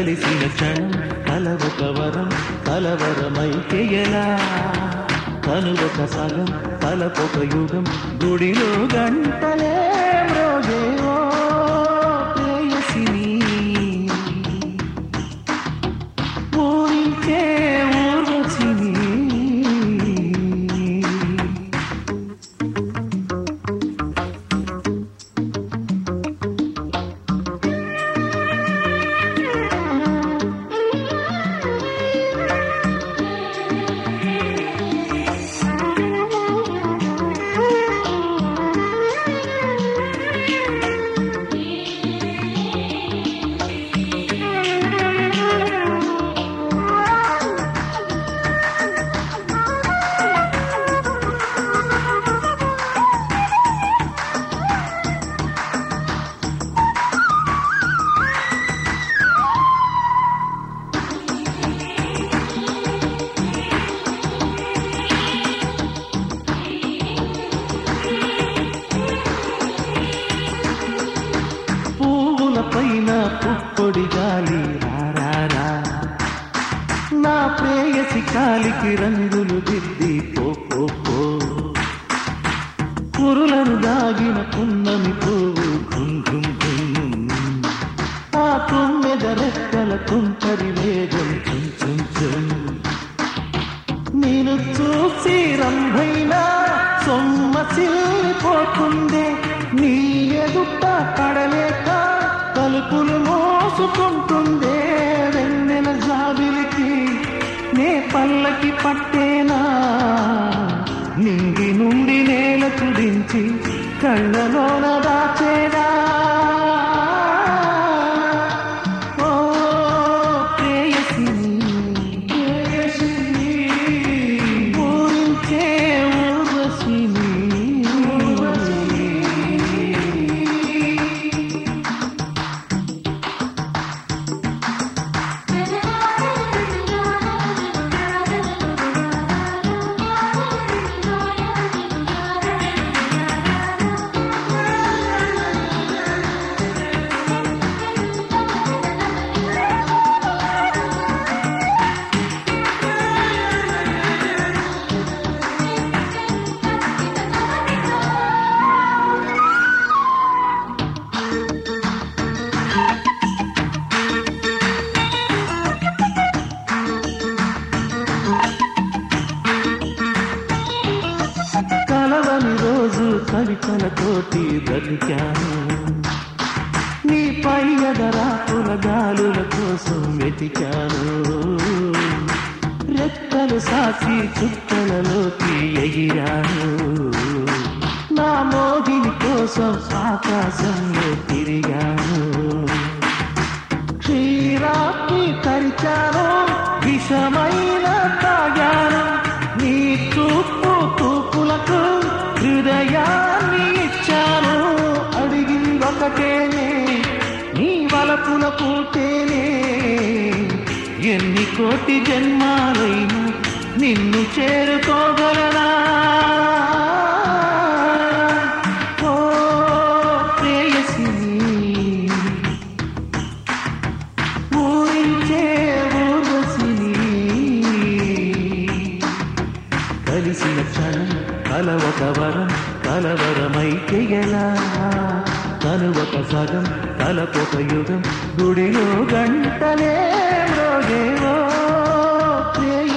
కలిసిన క్షణం కలవక వరం కలవరమైకెయలా కనువక సగం తలపొక యుగం గుడిలో గంటలే మ్రోగేవో ప్రేయసిని ఊరించే ఊర్వశిని పువ్వుల పైన పుప్పొడి గాలి రారా నా ప్రేయసి కాలికి రంగులు దిద్ది పో పో పో కురులను దాగిన పున్నమి పువ్వు ఘుం ఘుం ఘుం ఆ తుమ్మెద రెక్కల తుంటరి వేగం చుం చుం చుం నేను చూసి రంభైనా సొమ్మసిల్లిపోతుందే నీ ఎదుట పడలేక తలుపులు మోసుకుంటుందే వెన్నెల జాబిలికి నే పల్లకి పట్టేనా నింగి నుండి నేల కుదించి కళ్ళలోన దాచేనా ఓ ప్రేయసిని ప్రేయసిని ఊరించే ఊర్వశిని కలవని రోజు కవితలతోటి బ్రతికాను నీ పై ఎదరాకుల గాలుల కోసం వెతికాను రెక్కలు సాచి చుక్కలలోకి ఎగిరాను నా మోగిని కోసం ఆకాశంలో తిరిగాను క్షీరాన్ని తరిచాను విషమైన తాగాను నీ చూపు తూపులకు హృదయాన్ని ఇచ్చాను అడిగింది ఒకటేనే నీ వలపుల పూటేనే ఎన్ని కోటి జన్మాలైనా నిన్ను చేరుకోగలనా ఓ ప్రేయసిని ఊరించే ఊర్వశిని కలిసిన క్షణం కలవక వరం కలవరమైతే ఎలా కనువక సగం కలపొక యుగం గుడిలో గంటలే మ్రోగేవో ప్రేయ